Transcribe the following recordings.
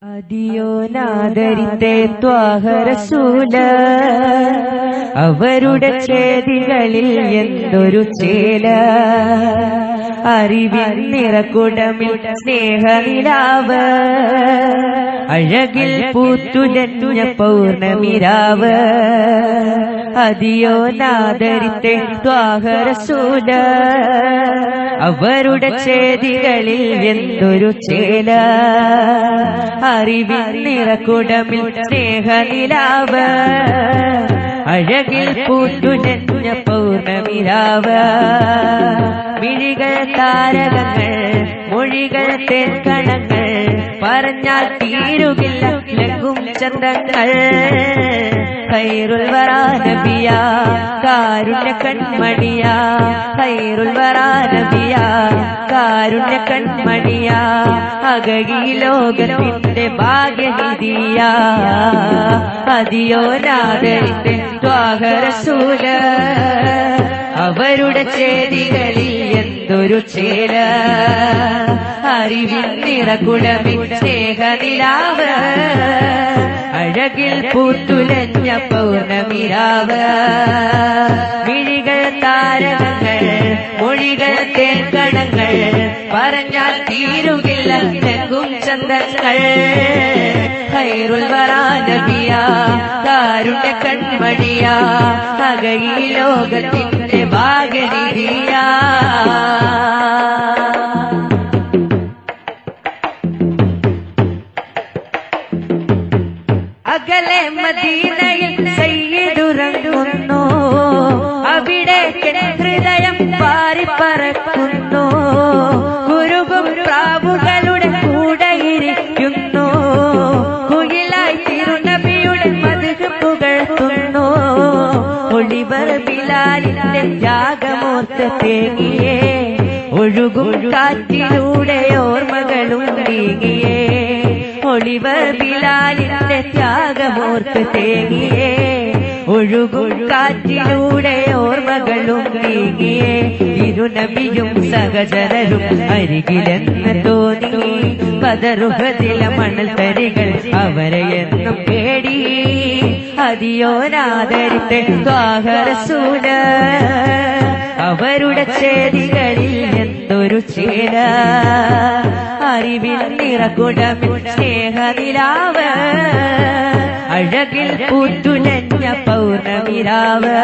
അതിയോനാദരിത്തെ ത്വാഹരസൂല അവരുടെ ചേതികളിൽ എന്തൊരു ചേല അറിവിൻ നിറക്കുടമിൽ സ്നേഹനിലാവ് അഴകിൽ പൂത്തുജഞ്ഞ പൗർണമിരാവ് അതിയോനാദരിത്തെ ത്വാഹരസൂല അവരുടെ ചേതികളിൽ എന്തൊരു ചേല അറിവിൻ നിറക്കുടമിൽ സ്നേഹനിലാവ് അഴകിൽ പൂത്തുജഞ്ഞ പൗർണമിരാവ് മിഴികൾ താരകങ്ങൾ മൊഴികൾ തേൻകണങ്ങൾ പറഞ്ഞാൽ തീരുകില്ല ലഘും ചന്തങ്ങൾ ഖൈറുൽ വറാനബിയ കാരുണ്യ കൺമണിയ ഖൈറുൽ വറാനബിയ കാരുണ്യ കൺമണിയ അകഴി ലോകത്തിന്റെ ഭാഗ്യനിധിയ അതിയോ നാദരിത്തെ ത്വാഹരസൂല അവരുടെ ചേതികളിൽ എന്തൊരു ചേല അറിവിൻ നിറകുടമിൻ സ്നേഹനിലാവ് അഴകിൽ പൂത്തുലഞ്ഞ പൗർണമിരാവ് മിഴികൾ താരകങ്ങൾ മൊഴികൾ തേൻകണങ്ങൾ പറഞ്ഞാൽ തീരുകില്ല തെങ്ങും ചന്തങ്ങൾ ഖൈറുൽ വറാനബിയ കാരുണ്യ കൺമണിയ അകഴി ലോകത്തിന്റെ ഭാഗനിധിയ അകലെ മദീനയിൽ സയ്യിദുറങ്ങുന്നു അവിടെ ഹൃദയം പാറിപ്പറക്കുന്നു കുരുകും പ്രാവുകളുടെ കൂടെ ഇരിക്കുന്നു കുയിലായി തിരുനബിയുടെ മതുക് പുകഴ്ത്തുന്നു ഒളിവർ ബിലാലിന്റെ ത്യാഗമോർത്ത് തേങ്ങിയേ ഒഴുകും കാറ്റിലൂടെ ഓർമ്മകളും നീങ്ങിയേ ഒളിവർ ബിലാലിന്റെ ത്യാഗമോർത്ത് തേങ്ങിയേ ഒഴുകും കാറ്റിലൂടെ ഓർമ്മകളും നീങ്ങിയേ തിരുനബിയും സഹചരരും അരികിലെന്ന് തോന്നി പതറുഹതില മണൽ തരികൾ അവരെ എന്നും പേടി അതിയോനാദരിത്തെ സ്വാഹരസൂല അവരുടെ ചേതികളിൽ എന്തൊരു ചേല അറിവിൽ നിറകുടമിൽ സ്നേഹനിലാവ് അഴകിൽ പൂത്തുലഞ്ഞ പൗർണമിരാവ്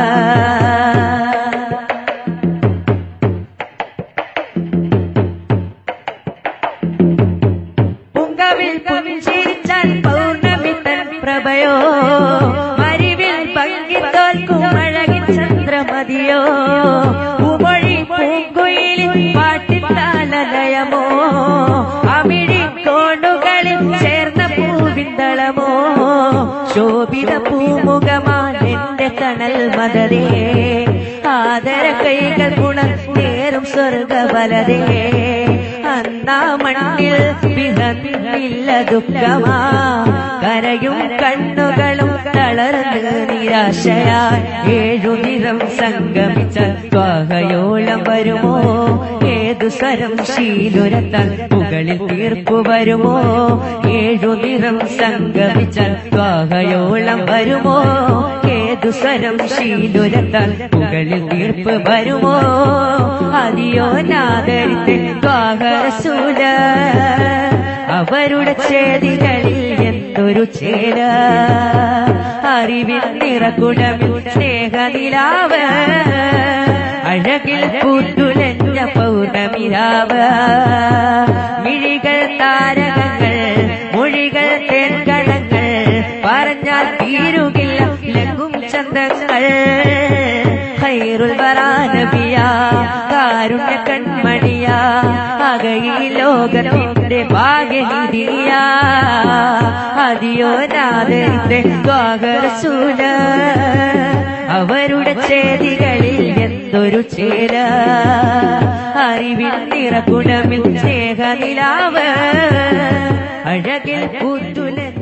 പുങ്കവിൽ പുഞ്ചിരിച്ചാൽ പൗർണമി തൻ പ്രഭയോ മരിവിൽ പങ്കിത്തോൽക്കും അഴകിൻ ചന്ദ്രമതിയോ പൂമൊഴി പൂങ്കുയിലിൽ പാട്ടിത്താലലയമോ അമിഴി കോണുകളിൽ ചേർന്ന പൂവിന്തളമോ ശോഭിത പൂമുഖമാൻ എന്റെ തണൽ മതരേ ആദര കൈകൾ ഗുണേറും സ്വർഗബലരേ അന്നാ മണ്ണിൽ വിഹന്നില്ല ദുഃഖമാ കരയും കണ്ണുകളും തളർന്ന് നിരാശയാൽ ഏഴു നിറം സംഗമിച്ച ത്വാഹയോളം വരുമോ ഏതു സ്വരം ശീലുരത്താൽ മുകളിൽ തീർപ്പു വരുമോ ഏഴു നിറം സംഗമിച്ച ത്വാഹയോളം വരുമോ ഏതു സ്വരം ശീലുരത്താൽ മുകളിൽ തീർപ്പ് വരുമോ അതിയോ നാദരിത്തെ ത്വാഹരസൂല അവരുടെ ചേതികളിൽ എന്തൊരു ചേല അറിവിൻ നിറകുടമിൽ സ്നേഹനിലാവ് അഴകിൽ പൂത്തുലഞ്ഞ പൗർണമിരാവ് മിഴികൾ താരകങ്ങൾ മൊഴികൾ തേൻകണങ്ങൾ പറഞ്ഞാൽ തീരുകില്ല ലഘും ചന്തങ്ങൾ ഖൈറുൽ വറാനബിയ കാരുണ്യ കൺമണിയ അകഴി ലോകത്തിന്റെ ഭാഗ്യനിധിയ അതിയോ നാദരിത്തെ സ്വാഗരസൂല അവരുടെ ചേതികളിൽ എന്തൊരു ചേല അറിവിൻ നിറകുടമിൽ സ്നേഹനിലാവ് അഴകിൽ പൂത്തുല